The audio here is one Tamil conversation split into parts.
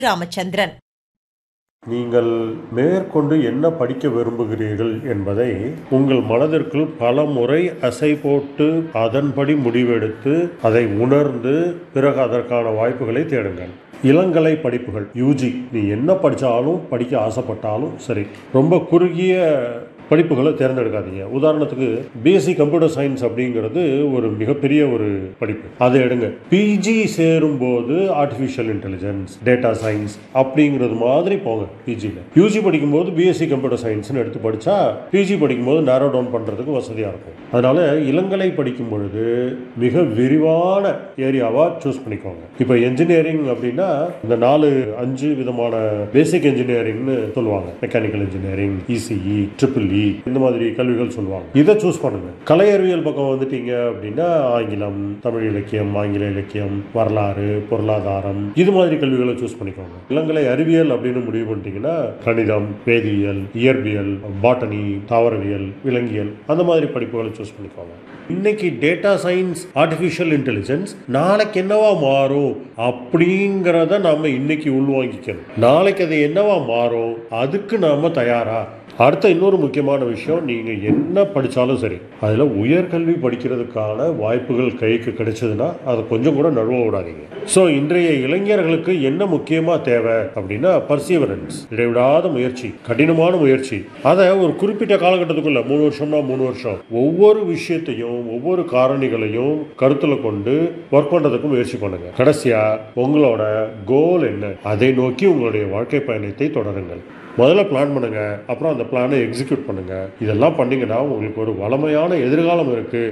ராமச்சந்திரன் நீங்கள் மேற்கொண்டு என்ன படிக்க விரும்புகிறீர்கள் என்பதை உங்கள் மனதிற்குள் பல முறை அசை போட்டு அதன்படி முடிவெடுத்து அதை உணர்ந்து பிறகு அதற்கான வாய்ப்புகளை தேடுங்கள் இளங்கலை படிப்புகள் யூஜி நீ என்ன படித்தாலும் படிக்க ஆசைப்பட்டாலும் சரி ரொம்ப குறுகிய படிப்புகளை தேர்ந்தெடுக்காதீங்க உதாரணத்துக்கு பிஎஸ்சி கம்ப்யூட்டர் சயின்ஸ் அப்படிங்கிறது ஒரு மிகப்பெரிய ஒரு படிப்பு அதை எடுங்க பிஜி சேரும்போது ஆர்டிஃபிஷியல் இன்டெலிஜென்ஸ் டேட்டா சயின்ஸ் அப்படிங்கிறது மாதிரி போங்க பிஜியில் யூஜி படிக்கும்போது பிஎஸ்சி கம்ப்யூட்டர் சயின்ஸ்னு எடுத்து படித்தா பிஜி படிக்கும்போது நேரோ டவுன் பண்ணுறதுக்கு வசதியாக இருக்கும் அதனால இளங்கலை படிக்கும் பொழுது மிக விரிவான ஏரியாவாக சூஸ் பண்ணிக்கோங்க இப்போ என்ஜினியரிங் அப்படின்னா இந்த நாலு அஞ்சு விதமான பேசிக் என்ஜினியரிங்னு சொல்லுவாங்க mechanical engineering ECE triple E இந்த மாதிரி கல்விகள் சொல்லுவாங்க இதை சூஸ் பண்ணுங்க கலை அறிவியல் பக்கம் வந்துட்டீங்க அப்படின்னா ஆங்கிலம் தமிழ் இலக்கியம் ஆங்கில இலக்கியம் வரலாறு பொருளாதாரம் இது மாதிரி கல்விகளை சூஸ் பண்ணிக்கோங்க இளங்கலை அறிவியல் அப்படின்னு முடிவு பண்ணிட்டீங்கன்னா கணிதம் வேதியியல் இயற்பியல் பாட்டனி தாவரவியல் விலங்கியல் அந்த மாதிரி படிப்புகளை சூஸ் பண்ணிக்கோங்க இன்னைக்கு டேட்டா சயின்ஸ் ஆர்டிஃபிஷியல் இன்டெலிஜென்ஸ் நாளைக்கு என்னவா மாறும் அப்படிங்கிறத நாம இன்னைக்கு உள்வாங்கிக்கணும் நாளைக்கு அது என்னவா மாறும் அதுக்கு நாம தயாரா அடுத்த இன்னொரு முக்கியமான விஷயம் நீங்க என்ன படிச்சாலும் சரி அதுல உயர்கல்வி படிக்கிறதுக்கான வாய்ப்புகள் கைக்கு கிடைச்சதுன்னா அதை கொஞ்சம் கூட நழுவ விடாதீங்க ஸோ இன்றைய இளைஞர்களுக்கு என்ன முக்கியமா தேவை அப்படின்னா பர்சீவரன்ஸ் இடைவிடாத முயற்சி கடினமான முயற்சி அதை ஒரு குறிப்பிட்ட காலகட்டத்துக்குள்ள மூணு வருஷம்னா மூணு வருஷம் ஒவ்வொரு விஷயத்தையும் ஒவ்வொரு காரணிகளையும் கருத்துல கொண்டு ஒர்க் பண்றதுக்கு முயற்சி பண்ணுங்க கடைசியா உங்களோட கோல் என்ன அதை நோக்கி உங்களுடைய வாழ்க்கை பயணத்தை தொடருங்கள் முதல்ல பிளான் பண்ணுங்க அப்புறம் அந்த பிளானை எக்ஸிக்யூட் பண்ணுங்க இதெல்லாம் பண்ணீங்கன்னா உங்களுக்கு ஒரு வளமையான எதிர்காலம் இருக்கு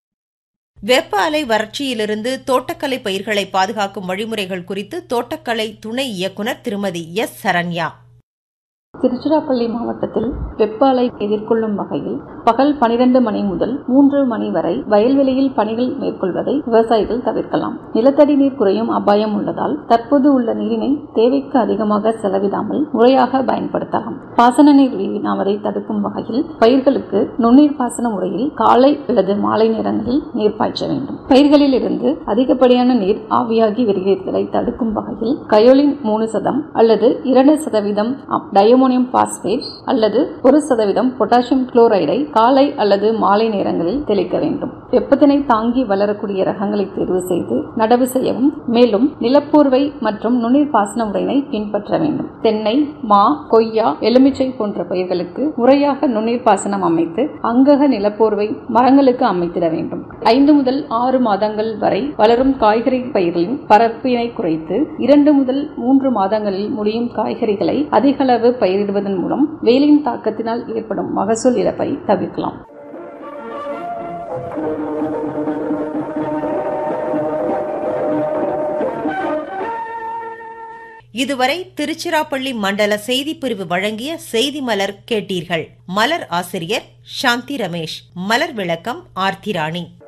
வெப்ப அலை வறட்சியிலிருந்து தோட்டக்கலை பயிர்களை பாதுகாக்கும் வழிமுறைகள் குறித்து தோட்டக்கலை துணை இயக்குனர் திருமதி எஸ் சரண்யா திருச்சிராப்பள்ளி மாவட்டத்தில் வெப்ப அலை எதிர்கொள்ளும் வகையில் பகல் பனிரெண்டு மணி முதல் மூன்று மணி வரை வயல்வெளியில் பணிகள் மேற்கொள்வதை விவசாயிகள் தவிர்க்கலாம் நிலத்தடி நீர் குறையும் அபாயம் உள்ளதால் தற்போது உள்ள நீரினை தேவைக்கு அதிகமாக செலவிடாமல் முறையாக பயன்படுத்தலாம் பாசன நீர் வீணாவதை தடுக்கும் வகையில் பயிர்களுக்கு நுண்ணீர் பாசன முறையில் காலை அல்லது மாலை நேரங்களில் நீர் பாய்ச்ச வேண்டும் பயிர்களில் இருந்து அதிகப்படியான நீர் ஆவியாகி வெளியேறுதலை தடுக்கும் வகையில் கயோலின் மூணு சதம் அல்லது இரண்டு சதவீதம் டயோமோனியம் பாஸ்பேட் அல்லது ஒரு சதவீதம் பொட்டாசியம் குளோரைடை காலை அல்லது மாலை நேரங்களில் தெளிக்க வேண்டும் வெப்பத்தினை தாங்கி வளரக்கூடிய ரகங்களை தேர்வு செய்து நடவு செய்யவும் மேலும் நிலப்போர்வை மற்றும் நுண்ணீர் பாசன முறையினை பின்பற்ற வேண்டும் தென்னை மா கொய்யா எலுமிச்சை போன்ற பயிர்களுக்கு முறையாக நுண்ணீர் பாசனம் அமைத்து அங்கக நிலப்போர்வை மரங்களுக்கு அமைத்திட வேண்டும் ஐந்து முதல் ஆறு மாதங்கள் வரை வளரும் காய்கறி பயிர்களின் பரப்பினை குறைத்து இரண்டு முதல் மூன்று மாதங்களில் முடியும் காய்கறிகளை அதிகளவு பயிரிடுவதன் மூலம் வெயிலின் தாக்கத்தினால் ஏற்படும் மகசூல் இழப்பை தவிர்க்கலாம் இதுவரை திருச்சிராப்பள்ளி மண்டல செய்திப்பிரிவு வழங்கிய செய்தி மலர் கேட்டீர்கள் மலர் ஆசிரியர் சாந்தி ரமேஷ் மலர் விளக்கம் ஆர்த்தி ராணி